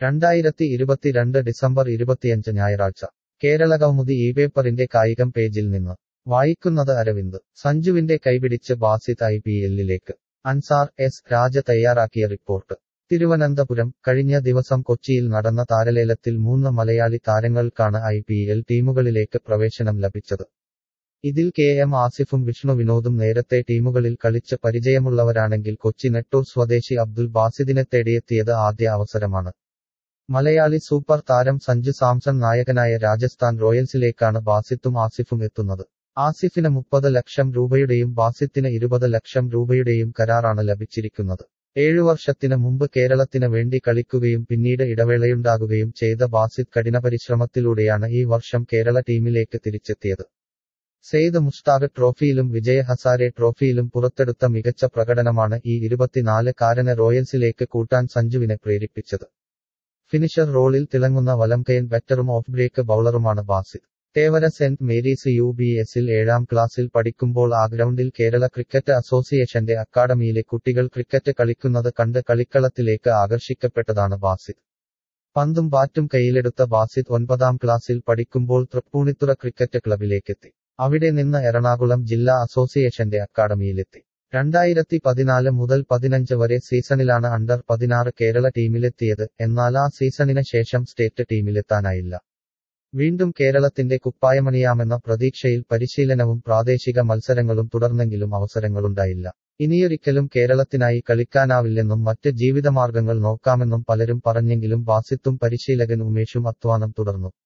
രണ്ടായിരത്തി ഇരുപത്തിരണ്ട് ഡിസംബർ ഇരുപത്തിയഞ്ച് ഞായറാഴ്ച കേരള കൗമുദി ഈ പേപ്പറിന്റെ കായികം പേജിൽ നിന്ന് വായിക്കുന്നത് അരവിന്ദ് സഞ്ജുവിന്റെ കൈപിടിച്ച് ബാസിത് ഐ പി എല്ലിലേക്ക് അൻസാർ എസ് രാജ തയ്യാറാക്കിയ റിപ്പോർട്ട് തിരുവനന്തപുരം കഴിഞ്ഞ ദിവസം കൊച്ചിയിൽ നടന്ന താരലേലത്തിൽ മൂന്ന് മലയാളി താരങ്ങൾക്കാണ് ഐ പി എൽ ടീമുകളിലേക്ക് പ്രവേശനം ലഭിച്ചത് ഇതിൽ കെ എം ആസിഫും വിഷ്ണു വിനോദും നേരത്തെ ടീമുകളിൽ കളിച്ച് പരിചയമുള്ളവരാണെങ്കിൽ കൊച്ചി നെട്ടൂർ സ്വദേശി അബ്ദുൽ ബാസിദിനെ തേടിയെത്തിയത് ആദ്യ അവസരമാണ് മലയാളി സൂപ്പർ താരം സഞ്ജു സാംസൺ നായകനായ രാജസ്ഥാൻ റോയൽസിലേക്കാണ് ബാസിത്തും ആസിഫും എത്തുന്നത് ആസിഫിന് മുപ്പത് ലക്ഷം രൂപയുടെയും ബാസിത്തിന് ഇരുപത് ലക്ഷം രൂപയുടെയും കരാറാണ് ലഭിച്ചിരിക്കുന്നത് ഏഴു വർഷത്തിന് മുമ്പ് കേരളത്തിന് വേണ്ടി കളിക്കുകയും പിന്നീട് ഇടവേളയുണ്ടാകുകയും ചെയ്ത ബാസിത് കഠിനപരിശ്രമത്തിലൂടെയാണ് ഈ വർഷം കേരള ടീമിലേക്ക് തിരിച്ചെത്തിയത് സെയ്ദ് മുഷ്താഖ് ട്രോഫിയിലും വിജയ ഹസാരെ ട്രോഫിയിലും പുറത്തെടുത്ത മികച്ച പ്രകടനമാണ് ഈ ഇരുപത്തിനാല് കാരനെ റോയൽസിലേക്ക് കൂട്ടാൻ സഞ്ജുവിനെ പ്രേരിപ്പിച്ചത് ഫിനിഷർ റോളിൽ തിളങ്ങുന്ന വലംകയൻ ബാറ്ററും ഓഫ് ബ്രേക്ക് ബൌളറുമാണ് Basith Thevara Saint Mary's U B എസിൽ ഏഴാം ക്ലാസ്സിൽ പഠിക്കുമ്പോൾ ആ ഗ്രൗണ്ടിൽ കേരള ക്രിക്കറ്റ് അസോസിയേഷന്റെ അക്കാഡമിയിലെ കുട്ടികൾ ക്രിക്കറ്റ് കളിക്കുന്നത് കണ്ട് കളിക്കളത്തിലേക്ക് ആകർഷിക്കപ്പെട്ടതാണ് ബാസിത് പന്തും ബാറ്റും കയ്യിലെടുത്ത ബാസിത് ഒൻപതാം ക്ലാസ്സിൽ പഠിക്കുമ്പോൾ തൃപ്പൂണിത്തുറ ക്രിക്കറ്റ് ക്ലബിലേക്കെത്തി അവിടെ നിന്ന് എറണാകുളം ജില്ലാ അസോസിയേഷന്റെ അക്കാഡമിയിലെത്തി രണ്ടായിരത്തി പതിനാല് മുതൽ പതിനഞ്ച് വരെ സീസണിലാണ് അണ്ടർ പതിനാറ് കേരള ടീമിലെത്തിയത് എന്നാൽ ആ സീസണിന് ശേഷം സ്റ്റേറ്റ് ടീമിലെത്താനായില്ല വീണ്ടും കേരളത്തിന്റെ കുപ്പായമണിയാമെന്ന പ്രതീക്ഷയിൽ പരിശീലനവും പ്രാദേശിക മത്സരങ്ങളും തുടർന്നെങ്കിലും അവസരങ്ങളുണ്ടായില്ല ഇനിയൊരിക്കലും കേരളത്തിനായി കളിക്കാനാവില്ലെന്നും മറ്റ് ജീവിതമാർഗങ്ങൾ നോക്കാമെന്നും പലരും പറഞ്ഞെങ്കിലും ബാസിത്തും പരിശീലകൻ ഉമേഷും അധ്വാനം തുടർന്നു